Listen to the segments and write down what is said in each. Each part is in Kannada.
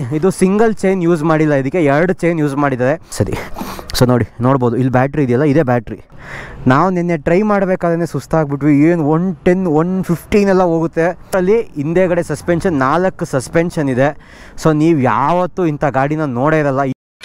ಇದು ಸಿಂಗಲ್ ಚೈನ್ ಯೂಸ್ ಮಾಡಿಲ್ಲ ಇದಕ್ಕೆ ಎರಡು ಚೈನ್ ಯೂಸ್ ಮಾಡಿದ್ದಾರೆ ಸರಿ ಸೊ ನೋಡಿ ನೋಡ್ಬೋದು ಇಲ್ಲಿ ಬ್ಯಾಟ್ರಿ ಇದೆಯಲ್ಲ ಇದೇ ಬ್ಯಾಟ್ರಿ ನಾವು ನಿನ್ನೆ ಟ್ರೈ ಮಾಡಬೇಕಾದ್ರೆ ಸುಸ್ತಾಗ್ಬಿಟ್ವಿ ಏನು ಒನ್ ಟೆನ್ ಒನ್ ಫಿಫ್ಟೀನ್ ಎಲ್ಲ ಹೋಗುತ್ತೆ ಅಲ್ಲಿ ಹಿಂದೆಗಡೆ ಸಸ್ಪೆನ್ಷನ್ ನಾಲ್ಕು ಸಸ್ಪೆನ್ಷನ್ ಇದೆ ಸೊ ನೀವು ಯಾವತ್ತೂ ಇಂಥ ಗಾಡಿನ ನೋಡೇ ಇರಲ್ಲ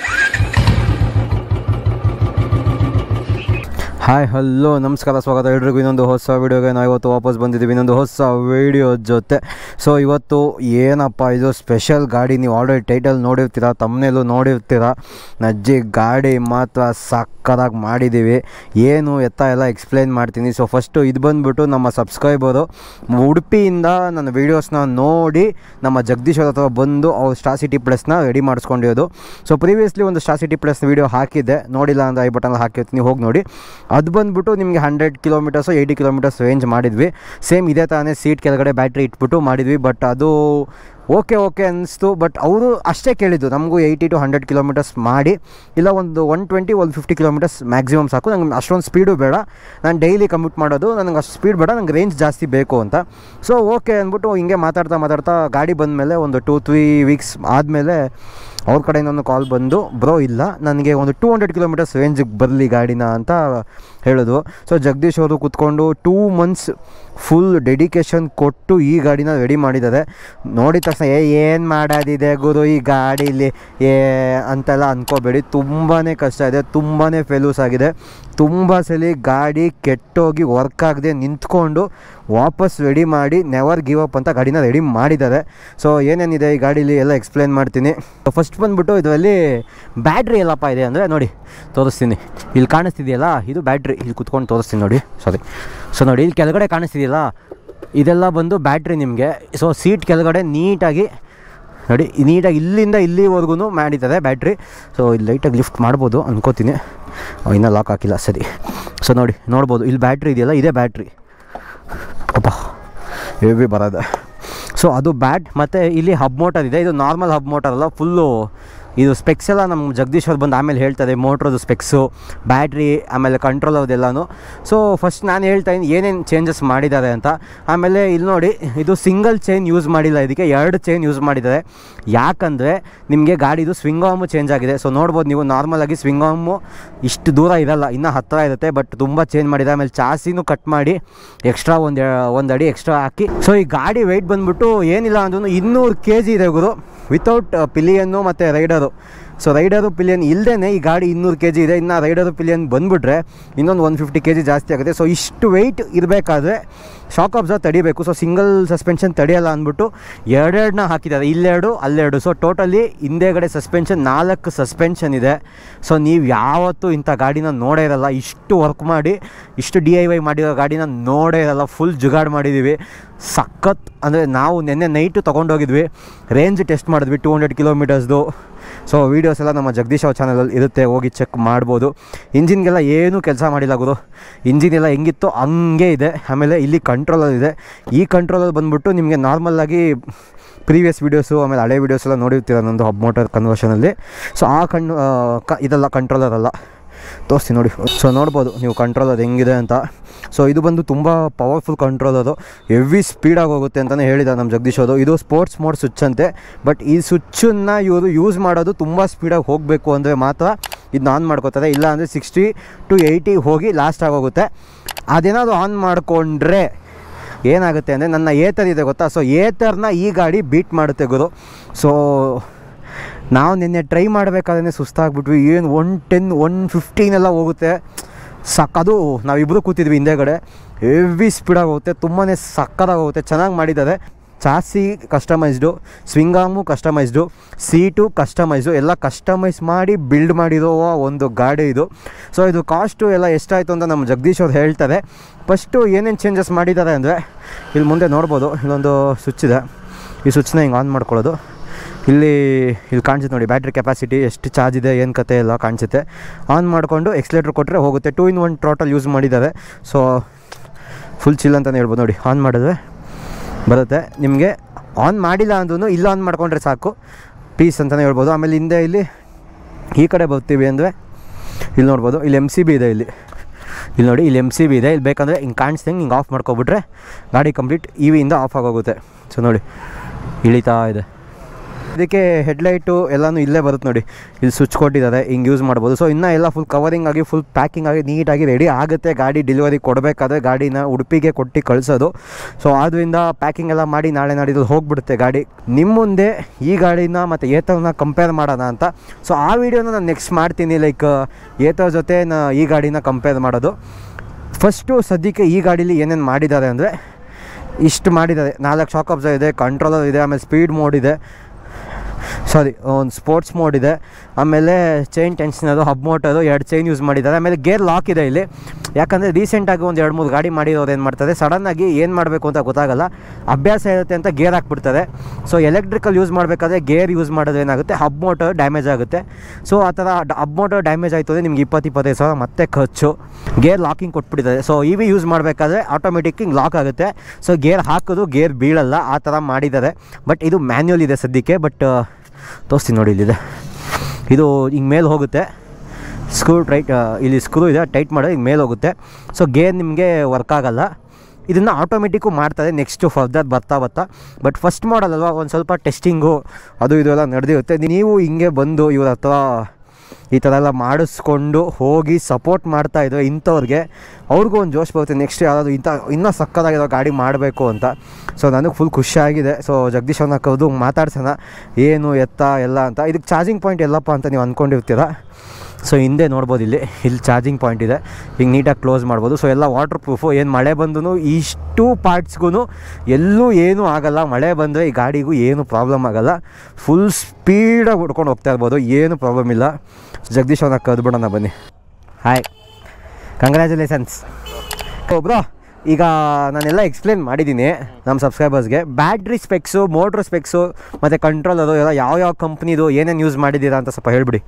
ಹಾಯ್ ಹಲೋ ನಮಸ್ಕಾರ ಸ್ವಾಗತ ಎಲ್ರಿಗೂ ಇನ್ನೊಂದು ಹೊಸ ವೀಡಿಯೋಗೆ ನಾವು ಇವತ್ತು ವಾಪಸ್ ಬಂದಿದ್ದೀವಿ ಇನ್ನೊಂದು ಹೊಸ ವೀಡಿಯೋ ಜೊತೆ ಸೊ ಇವತ್ತು ಏನಪ್ಪ ಇದು ಸ್ಪೆಷಲ್ ಗಾಡಿ ನೀವು ಆಲ್ರೆಡಿ ಟೈಟಲ್ ನೋಡಿರ್ತೀರ ತಮ್ಮನೇಲೂ ನೋಡಿರ್ತೀರ ನಜ್ಜಿ ಗಾಡಿ ಮಾತ್ರ ಸಕ್ಕದಾಗಿ ಮಾಡಿದ್ದೀವಿ ಏನು ಎತ್ತ ಎಲ್ಲ ಎಕ್ಸ್ಪ್ಲೈನ್ ಮಾಡ್ತೀನಿ ಸೊ ಫಸ್ಟು ಇದು ಬಂದುಬಿಟ್ಟು ನಮ್ಮ ಸಬ್ಸ್ಕ್ರೈಬರು ಉಡುಪಿಯಿಂದ ನನ್ನ ವೀಡಿಯೋಸ್ನ ನೋಡಿ ನಮ್ಮ ಜಗದೀಶ್ ಅವ್ರ ಹತ್ರ ಬಂದು ಅವ್ರು ಸ್ಟಾರ್ ಸಿಟಿ ಪ್ಲಸ್ನ ರೆಡಿ ಮಾಡಿಸ್ಕೊಂಡಿರೋದು ಸೊ ಪ್ರೀವಿಯಸ್ಲಿ ಒಂದು ಸ್ಟಾರ್ ಸಿಟಿ ಪ್ಲಸ್ ವೀಡಿಯೋ ಹಾಕಿದ್ದೆ ನೋಡಿಲ್ಲ ಅಂದರೆ ಐ ಬಟನ್ ಹಾಕಿರ್ತೀನಿ ಹೋಗಿ ನೋಡಿ ಅದು ಬಂದುಬಿಟ್ಟು ನಿಮಗೆ hundred kilometres eighty kilometres range ಮಾಡಿದ್ವಿ ಸೇಮ್ ಇದೇ ಥರನೇ ಸೀಟ್ ಕೆಳಗಡೆ ಬ್ಯಾಟ್ರಿ ಇಟ್ಬಿಟ್ಟು ಮಾಡಿದ್ವಿ ಬಟ್ ಅದು ಓಕೆ ಓಕೆ ಅನಿಸ್ತು ಬಟ್ ಅವರು ಅಷ್ಟೇ ಕೇಳಿದ್ದು ನಮಗೂ ಏಯ್ಟಿ ಟು ಹಂಡ್ರೆಡ್ ಕಿಲೋಮೀಟರ್ಸ್ ಮಾಡಿ ಇಲ್ಲ ಒಂದು ಒನ್ ಟ್ವೆಂಟಿ ಒಂದು ಫಿಫ್ಟಿ ಕಿಲೋಮೀಟರ್ಸ್ ಮ್ಯಾಕ್ಸಿಮಮ್ ಸಾಕು ನಂಗೆ ಅಷ್ಟೊಂದು ಸ್ಪೀಡು ಬೇಡ ನಾನು ಡೈಲಿ ಕಮ್ಯೂಟ್ ಮಾಡೋದು ನನಗೆ ಅಷ್ಟು ಸ್ಪೀಡ್ ಬೇಡ ನಂಗೆ ರೇಂಜ್ ಜಾಸ್ತಿ ಬೇಕು ಅಂತ ಸೊ ಓಕೆ ಅಂದ್ಬಿಟ್ಟು ಹಿಂಗೆ ಮಾತಾಡ್ತಾ ಮಾತಾಡ್ತಾ ಗಾಡಿ ಬಂದಮೇಲೆ ಒಂದು ಟೂ ತ್ರೀ ವೀಕ್ಸ್ ಆದಮೇಲೆ ಅವ್ರ ಕಡೆಯಿಂದ ಒಂದು ಕಾಲ್ ಬಂದು ಬ್ರೋ ಇಲ್ಲ ನನಗೆ ಒಂದು ಟೂ ಹಂಡ್ರೆಡ್ ಕಿಲೋಮೀಟರ್ಸ್ ರೇಂಜಿಗೆ ಬರಲಿ ಗಾಡಿನ ಅಂತ ಹೇಳಿದ್ರು ಸೊ ಜಗದೀಶ್ ಅವರು ಕೂತ್ಕೊಂಡು ಟೂ ಮಂತ್ಸ್ ಫುಲ್ ಡೆಡಿಕೇಶನ್ ಕೊಟ್ಟು ಈ ಗಾಡಿನ ರೆಡಿ ಮಾಡಿದ್ದಾರೆ ನೋಡಿದ ತಕ್ಷಣ ಏ ಏನು ಮಾಡೋದಿದೆ ಗುರು ಈ ಗಾಡೀಲಿ ಏ ಅಂತೆಲ್ಲ ಅಂದ್ಕೋಬೇಡಿ ತುಂಬಾ ಕಷ್ಟ ಇದೆ ತುಂಬಾ ಫೇಲ್ಯೂಸ್ ಆಗಿದೆ ತುಂಬ ಸಲ ಗಾಡಿ ಕೆಟ್ಟೋಗಿ ವರ್ಕ್ ಆಗದೆ ನಿಂತ್ಕೊಂಡು ವಾಪಸ್ ರೆಡಿ ಮಾಡಿ ನೆವರ್ ಗಿವ್ ಅಪ್ ಅಂತ ಗಾಡಿನ ರೆಡಿ ಮಾಡಿದ್ದಾರೆ ಸೊ ಏನೇನಿದೆ ಈ ಗಾಡೀಲಿ ಎಲ್ಲ ಎಕ್ಸ್ಪ್ಲೈನ್ ಮಾಡ್ತೀನಿ ಫಸ್ಟ್ ಬಂದುಬಿಟ್ಟು ಇದರಲ್ಲಿ ಬ್ಯಾಟ್ರಿ ಎಲ್ಲಪ್ಪ ಇದೆ ಅಂದರೆ ನೋಡಿ ತೋರಿಸ್ತೀನಿ ಇಲ್ಲಿ ಕಾಣಿಸ್ತಿದೆಯಲ್ಲ ಇದು ಬ್ಯಾಟ್ರಿ ಇಲ್ಲಿ ಕುತ್ಕೊಂಡು ತೋರಿಸ್ತೀನಿ ನೋಡಿ ಸಾರಿ ಸೊ ನೋಡಿ ಇಲ್ಲಿ ಕೆಳಗಡೆ ಕಾಣಿಸ್ತಿದೆಯಲ್ಲ ಇದೆಲ್ಲ ಬಂದು ಬ್ಯಾಟ್ರಿ ನಿಮಗೆ ಸೊ ಸೀಟ್ ಕೆಳಗಡೆ ನೀಟಾಗಿ ನೋಡಿ ನೀಟಾಗಿ ಇಲ್ಲಿಂದ ಇಲ್ಲಿವರೆಗೂ ಮಾಡಿದ್ದಾರೆ ಬ್ಯಾಟ್ರಿ ಸೊ ಇಲ್ಲಿ ಲೈಟಾಗಿ ಲಿಫ್ಟ್ ಮಾಡ್ಬೋದು ಅನ್ಕೋತೀನಿ ಇನ್ನೂ ಲಾಕ್ ಹಾಕಿಲ್ಲ ಸರಿ ಸೊ ನೋಡಿ ನೋಡ್ಬೋದು ಇಲ್ಲಿ ಬ್ಯಾಟ್ರಿ ಇದೆಯಲ್ಲ ಇದೇ ಬ್ಯಾಟ್ರಿ ಅಪ್ಪ ಹೆವಿ ಬರೋದೆ ಸೊ ಅದು ಬ್ಯಾಟ್ ಮತ್ತು ಇಲ್ಲಿ ಹಬ್ ಮೋಟರ್ ಇದೆ ಇದು ನಾರ್ಮಲ್ ಹಬ್ ಮೋಟರ್ ಅಲ್ಲ ಫುಲ್ಲು ಇದು ಸ್ಪೆಕ್ಸ್ ಎಲ್ಲ ನಮ್ಮ ಜಗದೀಶ್ ಅವ್ರು ಬಂದು ಆಮೇಲೆ ಹೇಳ್ತಾರೆ ಮೋಟ್ರದ್ದು ಸ್ಪೆಕ್ಸು ಬ್ಯಾಟ್ರಿ ಆಮೇಲೆ ಕಂಟ್ರೋಲ್ ಅದೆಲ್ಲನೂ ಸೊ ಫಸ್ಟ್ ನಾನು ಹೇಳ್ತಾ ಇದ್ದೀನಿ ಏನೇನು ಚೇಂಜಸ್ ಮಾಡಿದ್ದಾರೆ ಅಂತ ಆಮೇಲೆ ಇಲ್ಲಿ ನೋಡಿ ಇದು ಸಿಂಗಲ್ ಚೈನ್ ಯೂಸ್ ಮಾಡಿಲ್ಲ ಇದಕ್ಕೆ ಎರಡು ಚೈನ್ ಯೂಸ್ ಮಾಡಿದ್ದಾರೆ ಯಾಕಂದರೆ ನಿಮಗೆ ಗಾಡಿದು ಸ್ವಿಂಗ್ ಆಮು ಚೇಂಜ್ ಆಗಿದೆ ಸೊ ನೋಡ್ಬೋದು ನೀವು ನಾರ್ಮಲಾಗಿ ಸ್ವಿಂಗ್ ಆಮು ಇಷ್ಟು ದೂರ ಇರಲ್ಲ ಇನ್ನೂ ಹತ್ತಿರ ಇರುತ್ತೆ ಬಟ್ ತುಂಬ ಚೇಂಜ್ ಮಾಡಿದೆ ಆಮೇಲೆ ಚಾಸಿನೂ ಕಟ್ ಮಾಡಿ ಎಕ್ಸ್ಟ್ರಾ ಒಂದು ಒಂದು ಅಡಿ ಎಕ್ಸ್ಟ್ರಾ ಹಾಕಿ ಸೊ ಈ ಗಾಡಿ ವೆಯ್ಟ್ ಬಂದುಬಿಟ್ಟು ಏನಿಲ್ಲ ಅಂದ್ರೂ ಇನ್ನೂರು ಕೆ ಜಿ ಇದೆ ಗುರು ವಿತೌಟ್ ಪಿಲಿಯನ್ನು ಮತ್ತು ರೈಡರು ಸೊ ರೈಡರು ಪಿಲಿಯನ್ ಇಲ್ಲದೇ ಈ ಗಾಡಿ ಇನ್ನೂರು ಕೆ ಜಿ ಇದೆ ಇನ್ನು ರೈಡರು ಪಿಲಿಯನ್ ಬಂದುಬಿಟ್ರೆ ಇನ್ನೊಂದು ಒನ್ ಫಿಫ್ಟಿ ಕೆ ಜಿ ಜಾಸ್ತಿ ಆಗುತ್ತೆ ಸೊ ಇಷ್ಟು ವೆಯ್ಟ್ ಇರಬೇಕಾದ್ರೆ ಶಾಕ್ ಅಬ್ಸರ್ ತಡಿಬೇಕು ಸೊ ಸಿಂಗಲ್ ಸಸ್ಪೆನ್ಷನ್ ತಡೆಯಲ್ಲ ಅಂದ್ಬಿಟ್ಟು ಎರಡೆರಡನ್ನ ಹಾಕಿದ್ದಾರೆ ಇಲ್ಲೆರಡು ಅಲ್ಲೆರಡು ಸೊ ಟೋಟಲಿ ಹಿಂದೆಗಡೆ ಸಸ್ಪೆನ್ಷನ್ ನಾಲ್ಕು ಸಸ್ಪೆನ್ಷನ್ ಇದೆ ಸೊ ನೀವು ಯಾವತ್ತೂ ಇಂಥ ಗಾಡಿನ ನೋಡೇ ಇರಲ್ಲ ಇಷ್ಟು ವರ್ಕ್ ಮಾಡಿ ಇಷ್ಟು ಡಿ ಐ ವೈ ಮಾಡಿರೋ ಗಾಡಿನ ನೋಡೇ ಇರಲ್ಲ ಫುಲ್ ಜುಗಾಡ್ ಮಾಡಿದ್ದೀವಿ ಸಖತ್ ಅಂದರೆ ನಾವು ನಿನ್ನೆ ನೈಟು ತೊಗೊಂಡೋಗಿದ್ವಿ ರೇಂಜ್ ಟೆಸ್ಟ್ ಮಾಡಿದ್ವಿ ಟೂ ಹಂಡ್ರೆಡ್ ಕಿಲೋಮೀಟರ್ಸ್ದು ಸೊ ವೀಡಿಯೋಸ್ ಎಲ್ಲ ನಮ್ಮ ಜಗದೀಶ್ ಅವ್ರ ಚಾನಲಲ್ಲಿ ಇರುತ್ತೆ ಹೋಗಿ ಚೆಕ್ ಮಾಡ್ಬೋದು ಇಂಜಿನ್ಗೆಲ್ಲ ಏನೂ ಕೆಲಸ ಮಾಡಿಲ್ಲ ಗುರು ಇಂಜಿನ್ ಎಲ್ಲ ಹೆಂಗಿತ್ತು ಹಂಗೆ ಇದೆ ಆಮೇಲೆ ಇಲ್ಲಿ ಕಂಟ್ರೋಲರ್ ಇದೆ ಈ ಕಂಟ್ರೋಲರ್ ಬಂದುಬಿಟ್ಟು ನಿಮಗೆ ನಾರ್ಮಲಾಗಿ ಪ್ರೀವಿಯಸ್ ವೀಡಿಯೋಸು ಆಮೇಲೆ ಹಳೆ ವೀಡಿಯೋಸ್ ಎಲ್ಲ ನೋಡಿರ್ತೀರ ನಂದು ಹಬ್ ಮೋಟರ್ ಕನ್ವರ್ಷನಲ್ಲಿ ಸೊ ಆ ಕಣ್ಣು ಕ ಇದೆಲ್ಲ ಕಂಟ್ರೋಲರ್ ಅಲ್ಲ ತೋರಿಸ್ತೀನಿ ನೋಡಿ ಸೊ ನೋಡ್ಬೋದು ನೀವು ಕಂಟ್ರೋಲರ್ ಹೆಂಗಿದೆ ಅಂತ ಸೊ ಇದು ಬಂದು ತುಂಬ ಪವರ್ಫುಲ್ ಕಂಟ್ರೋಲರು ಹೆವಿ ಸ್ಪೀಡಾಗಿ ಹೋಗುತ್ತೆ ಅಂತಲೇ ಹೇಳಿದ ನಮ್ಮ ಜಗದೀಶ್ ಅವರು ಇದು ಸ್ಪೋರ್ಟ್ಸ್ ಮೋಡ್ ಸ್ವಿಚ್ ಅಂತೆ ಬಟ್ ಈ ಸ್ವಿಚ್ಚನ್ನು ಇವರು ಯೂಸ್ ಮಾಡೋದು ತುಂಬ ಸ್ಪೀಡಾಗಿ ಹೋಗಬೇಕು ಅಂದರೆ ಮಾತ್ರ ಇದನ್ನ ಆನ್ ಮಾಡ್ಕೋತಾರೆ ಇಲ್ಲ ಅಂದರೆ ಸಿಕ್ಸ್ಟಿ ಟು ಏಯ್ಟಿ ಹೋಗಿ ಲಾಸ್ಟ್ ಆಗೋಗುತ್ತೆ ಅದೇನಾದರೂ ಆನ್ ಮಾಡಿಕೊಂಡ್ರೆ ಏನಾಗುತ್ತೆ ಅಂದರೆ ನನ್ನ ಏತರ್ ಇದೆ ಗೊತ್ತಾ ಸೊ ಏತರ್ನ ಈ ಗಾಡಿ ಬೀಟ್ ಮಾಡುತ್ತೆ ಗುರು ಸೊ ನಾವು ನಿನ್ನೆ ಟ್ರೈ ಮಾಡಬೇಕಾದ್ರೆ ಸುಸ್ತಾಗ್ಬಿಟ್ವಿ ಏನು ಒನ್ ಟೆನ್ ಒನ್ ಫಿಫ್ಟೀನ್ ಎಲ್ಲ ಹೋಗುತ್ತೆ ಸಕ್ ಅದು ನಾವಿಬ್ಬರು ಕೂತಿದ್ವಿ ಹಿಂದೆಗಡೆ ಹೆವಿ ಸ್ಪೀಡಾಗಿ ಹೋಗುತ್ತೆ ತುಂಬಾ ಸಕ್ಕದಾಗಿ ಹೋಗುತ್ತೆ ಚೆನ್ನಾಗಿ ಮಾಡಿದ್ದಾರೆ chassis customised swingarm customised seat customise ಎಲ್ಲ ಕಸ್ಟಮೈಸ್ ಮಾಡಿ ಬಿಲ್ಡ್ ಮಾಡಿರೋ ಒಂದು ಗಾಡಿ ಇದು ಸೊ ಇದು ಕಾಸ್ಟು ಎಲ್ಲ ಎಷ್ಟಾಯಿತು ಅಂತ ನಮ್ಮ ಜಗದೀಶ್ ಅವ್ರು ಹೇಳ್ತಾರೆ ಫಸ್ಟು ಏನೇನು ಚೇಂಜಸ್ ಮಾಡಿದ್ದಾರೆ ಅಂದರೆ ಇಲ್ಲಿ ಮುಂದೆ ನೋಡ್ಬೋದು ಇಲ್ಲೊಂದು ಸ್ವಿಚ್ ಇದೆ ಈ ಸ್ವಿಚ್ನ ಹಿಂಗೆ ಆನ್ ಮಾಡ್ಕೊಳ್ಳೋದು ಇಲ್ಲಿ ಇಲ್ಲಿ ಕಾಣಿಸುತ್ತೆ ನೋಡಿ ಬ್ಯಾಟ್ರಿ ಕೆಪಾಸಿಟಿ ಎಷ್ಟು ಚಾರ್ಜ್ ಇದೆ ಏನು ಕತೆ ಎಲ್ಲ ಕಾಣಿಸುತ್ತೆ ಆನ್ ಮಾಡಿಕೊಂಡು ಎಕ್ಸ್ಲೇಟ್ರ್ ಕೊಟ್ಟರೆ ಹೋಗುತ್ತೆ two in one total use ಮಾಡಿದ್ದಾರೆ ಸೊ ಫುಲ್ ಚಿಲ್ ಅಂತಲೇ ಹೇಳ್ಬೋದು ನೋಡಿ ಆನ್ ಮಾಡಿದ್ರೆ ಬರುತ್ತೆ ನಿಮಗೆ ಆನ್ ಮಾಡಿಲ್ಲ ಅಂದ್ರೂ ಇಲ್ಲ ಆನ್ ಮಾಡ್ಕೊಂಡ್ರೆ ಸಾಕು ಪೀಸ್ ಅಂತಲೇ ಹೇಳ್ಬೋದು ಆಮೇಲೆ ಹಿಂದೆ ಇಲ್ಲಿ ಈ ಕಡೆ ಬರ್ತೀವಿ ಅಂದರೆ ಇಲ್ಲಿ ನೋಡ್ಬೋದು ಇಲ್ಲಿ ಎಮ್ ಸಿ ಬಿ ಇದೆ ಇಲ್ಲಿ ಇಲ್ಲಿ ನೋಡಿ ಇಲ್ಲಿ ಎಮ್ ಸಿ ಬಿ ಇದೆ ಇಲ್ಲಿ ಬೇಕಂದರೆ ಹಿಂಗೆ ಕಾಣಿಸ್ದಂಗೆ ಹಿಂಗೆ ಆಫ್ ಮಾಡ್ಕೊಬಿಟ್ರೆ ಗಾಡಿ ಕಂಪ್ಲೀಟ್ ಇ ವಿಯಿಂದ ಆಫ್ ಆಗೋಗುತ್ತೆ ಸೊ ನೋಡಿ ಇಳಿತಾ ಇದೆ ಇದಕ್ಕೆ ಹೆಡ್ಲೈಟು ಎಲ್ಲನೂ ಇಲ್ಲೇ ಬರುತ್ತೆ ನೋಡಿ ಇಲ್ಲಿ ಸ್ವಿಚ್ ಕೊಟ್ಟಿದ್ದಾರೆ ಹಿಂಗೆ ಯೂಸ್ ಮಾಡ್ಬೋದು ಸೊ ಇನ್ನೂ ಎಲ್ಲ ಫುಲ್ ಕವರಿಂಗ್ ಆಗಿ ಫುಲ್ ಪ್ಯಾಕಿಂಗ್ ಆಗಿ ನೀಟಾಗಿ ರೆಡಿ ಆಗುತ್ತೆ ಗಾಡಿ ಡೆಲಿವರಿ ಕೊಡಬೇಕಾದ್ರೆ ಗಾಡಿನ ಉಡುಪಿಗೆ ಕೊಟ್ಟು ಕಳಿಸೋದು ಸೊ ಆದ್ದರಿಂದ ಪ್ಯಾಕಿಂಗ್ ಎಲ್ಲ ಮಾಡಿ ನಾಳೆ ನಾಡಿದ್ದು ಹೋಗ್ಬಿಡುತ್ತೆ ಗಾಡಿ ನಿಮ್ಮ ಮುಂದೆ ಈ ಗಾಡಿನ ಮತ್ತು ಏತರ್ನ ಕಂಪೇರ್ ಮಾಡೋಣ ಅಂತ ಸೊ ಆ ವಿಡಿಯೋನ ನಾನು ನೆಕ್ಸ್ಟ್ ಮಾಡ್ತೀನಿ ಲೈಕ್ ಏತರ್ ಜೊತೆ ನಾ ಈ ಗಾಡಿನ ಕಂಪೇರ್ ಮಾಡೋದು ಫಸ್ಟು ಸದ್ಯಕ್ಕೆ ಈ ಗಾಡೀಲಿ ಏನೇನು ಮಾಡಿದ್ದಾರೆ ಅಂದರೆ ಇಷ್ಟು ಮಾಡಿದ್ದಾರೆ ನಾಲ್ಕು ಶಾಕ್ ಅಬ್ಸರ್ ಇದೆ ಕಂಟ್ರೋಲರ್ ಇದೆ ಆಮೇಲೆ ಸ್ಪೀಡ್ ಮೋಡ್ ಇದೆ ಸಾರಿ ಒಂದು ಸ್ಪೋರ್ಟ್ಸ್ ಮೋಡ್ ಇದೆ ಆಮೇಲೆ ಚೈನ್ ಟೆನ್ಷನರು ಹಬ್ ಮೋಟರು ಎರಡು ಚೈನ್ ಯೂಸ್ ಮಾಡಿದ್ದಾರೆ ಆಮೇಲೆ ಗೇರ್ ಲಾಕ್ ಇದೆ ಇಲ್ಲಿ ಯಾಕಂದರೆ ರೀಸೆಂಟಾಗಿ ಒಂದು ಎರಡು ಮೂರು ಗಾಡಿ ಮಾಡಿರೋರು ಏನು ಮಾಡ್ತಾರೆ ಸಡನ್ನಾಗಿ ಏನು ಮಾಡಬೇಕು ಅಂತ ಗೊತ್ತಾಗಲ್ಲ ಅಭ್ಯಾಸ ಇರುತ್ತೆ ಅಂತ ಗೇರ್ ಹಾಕ್ಬಿಡ್ತಾರೆ ಸೊ ಎಲೆಕ್ಟ್ರಿಕಲ್ ಯೂಸ್ ಮಾಡಬೇಕಾದ್ರೆ ಗೇರ್ ಯೂಸ್ ಮಾಡೋದು ಏನಾಗುತ್ತೆ ಹಬ್ ಮೋಟರ್ ಡ್ಯಾಮೇಜ್ ಆಗುತ್ತೆ ಸೊ ಆ ಥರ ಹಬ್ ಮೋಟರ್ ಡ್ಯಾಮೇಜ್ ಆಯಿತು ಅಂದರೆ ನಿಮ್ಗೆ ಇಪ್ಪತ್ತು ಇಪ್ಪತ್ತೈದು ಸಾವಿರ ಮತ್ತೆ ಖರ್ಚು ಗೇರ್ ಲಾಕಿಂಗ್ ಕೊಟ್ಬಿಟ್ಟಿದ್ದಾರೆ ಸೊ ಇ ವಿ ಯೂಸ್ ಮಾಡಬೇಕಾದ್ರೆ ಆಟೋಮೆಟಿಕ್ ಹಿಂಗೆ ಲಾಕ್ ಆಗುತ್ತೆ ಸೊ ಗೇರ್ ಹಾಕೋದು ಗೇರ್ ಬೀಳಲ್ಲ ಆ ಥರ ಮಾಡಿದ್ದಾರೆ ಬಟ್ ಇದು ಮ್ಯಾನ್ಯುವಲ್ ಇದೆ ಸದ್ಯಕ್ಕೆ ಬಟ್ ತೋರಿಸ್ತೀನಿ ನೋಡಿ ಇಲ್ಲಿದೆ ಇದು ಹಿಂಗೆ ಮೇಲೆ ಹೋಗುತ್ತೆ ಸ್ಕ್ರೂ ಟೈಟ್ ಇಲ್ಲಿ ಸ್ಕ್ರೂ ಇದೆ ಟೈಟ್ ಮಾಡೋದು ಹಿಂಗೆ ಮೇಲೆ ಹೋಗುತ್ತೆ ಸೊ ಗೇರ್ ನಿಮಗೆ ವರ್ಕ್ ಆಗಲ್ಲ ಇದನ್ನು ಆಟೋಮೆಟಿಕ್ಕು ಮಾಡ್ತಾರೆ ನೆಕ್ಸ್ಟು ಫರ್ದರ್ ಬರ್ತಾ ಬರ್ತಾ ಬಟ್ ಫಸ್ಟ್ ಮಾಡಲ್ ಅಲ್ವಾ ಒಂದು ಸ್ವಲ್ಪ ಟೆಸ್ಟಿಂಗು ಅದು ಇದು ಎಲ್ಲ ನಡೆದಿರುತ್ತೆ ನೀವು ಹಿಂಗೆ ಬಂದು ಇವ್ರ ಹತ್ರ ಈ ಥರ ಎಲ್ಲ ಮಾಡಿಸ್ಕೊಂಡು ಹೋಗಿ ಸಪೋರ್ಟ್ ಮಾಡ್ತಾ ಇದ್ರು ಇಂಥವ್ರಿಗೆ ಅವ್ರಿಗೂ ಒಂದು ಜೋಶ್ ಬರುತ್ತೆ ನೆಕ್ಸ್ಟ್ ಯಾರಾದರೂ ಇಂಥ ಇನ್ನೂ ಸಕ್ಕತ್ತಾಗಿರೋ ಗಾಡಿ ಮಾಡಬೇಕು ಅಂತ ಸೊ ನನಗೆ ಫುಲ್ ಖುಷಿಯಾಗಿದೆ ಸೊ ಜಗದೀಶ್ ಅವ್ರನ್ನ ಕರೆದು ಮಾತಾಡ್ಸೋಣ ಏನು ಎತ್ತ ಎಲ್ಲ ಅಂತ ಇದಕ್ಕೆ ಚಾರ್ಜಿಂಗ್ ಪಾಯಿಂಟ್ ಎಲ್ಲಪ್ಪ ಅಂತ ನೀವು ಅಂದ್ಕೊಂಡಿರ್ತೀರ ಸೊ ಹಿಂದೆ ನೋಡ್ಬೋದು ಇಲ್ಲಿ ಇಲ್ಲಿ ಚಾರ್ಜಿಂಗ್ ಪಾಯಿಂಟ್ ಇದೆ ಹಿಂಗೆ ನೀಟಾಗಿ ಕ್ಲೋಸ್ ಮಾಡ್ಬೋದು ಸೊ ಎಲ್ಲ ವಾಟರ್ ಪ್ರೂಫು ಏನು ಮಳೆ ಬಂದು ಇಷ್ಟು ಪಾರ್ಟ್ಸ್ಗೂ ಎಲ್ಲೂ ಏನೂ ಆಗಲ್ಲ ಮಳೆ ಬಂದರೆ ಈ ಗಾಡಿಗೂ ಏನು ಪ್ರಾಬ್ಲಮ್ ಆಗಲ್ಲ ಫುಲ್ ಸ್ಪೀಡಾಗಿ ಹುಡ್ಕೊಂಡು ಹೋಗ್ತಾ ಇರ್ಬೋದು ಏನು ಪ್ರಾಬ್ಲಮ್ ಇಲ್ಲ ಜಗದೀಶ್ ಅವ್ರನ್ನ ಕರೆದ್ಬಿಡೋಣ ಬನ್ನಿ ಹಾಯ್ ಕಂಗ್ರ್ಯಾಚುಲೇಷನ್ಸ್ ಬ್ರೋ ಈಗ ನಾನೆಲ್ಲ ಎಕ್ಸ್ಪ್ಲೇನ್ ಮಾಡಿದ್ದೀನಿ ನಮ್ಮ ಸಬ್ಸ್ಕ್ರೈಬರ್ಸ್ಗೆ ಬ್ಯಾಟ್ರಿ ಸ್ಪೆಕ್ಸು ಮೋಟ್ರ್ ಸ್ಪೆಕ್ಸು ಮತ್ತು ಕಂಟ್ರೋಲರು ಎಲ್ಲ ಯಾವ ಯಾವ ಕಂಪ್ನಿದು ಏನೇನು ಯೂಸ್ ಮಾಡಿದ್ದೀರಾ ಅಂತ ಸ್ವಲ್ಪ ಹೇಳ್ಬಿಡಿ